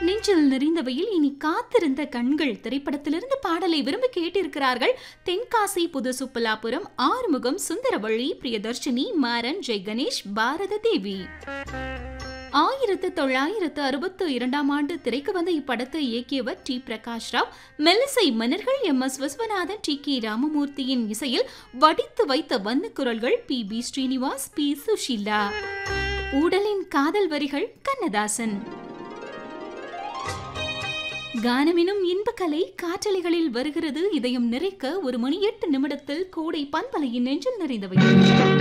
நெஞ்சில் நிறைந்தவையில் இனி காத்திருந்த கண்கள் திரைப்படத்திலிருந்து பாடலை விரும்பி கேட்டிருக்கிறார்கள் தென்காசி புது சுப்பலாபுரம் ஆறுமுகம் சுந்தரவள்ளி பிரியதர்ஷினி மாறன் ஜெய் கணேஷ் பாரத தேவி ஆயிரத்து தொள்ளாயிரத்து அறுபத்து இரண்டாம் ஆண்டு திரைக்கு வந்த இப்படத்தை இயக்கியவர் டி பிரகாஷ் ராவ் மெல்லிசை மன்னர்கள் M S Viswanathan T K ராமமூர்த்தியின் இசையில் வடித்து வைத்த வண்ண குரல்கள் P B Srinivas P Susheela ஊடலின் காதல் வரிகள் கண்ணதாசன் கானமெனும் இன்பக்கலை காற்றலைகளில் வருகிறது இதயம் நிறைக்க ஒரு மணி எட்டு நிமிடத்தில் கோடை பண்பலையின் நெஞ்சில் நிறைந்தவை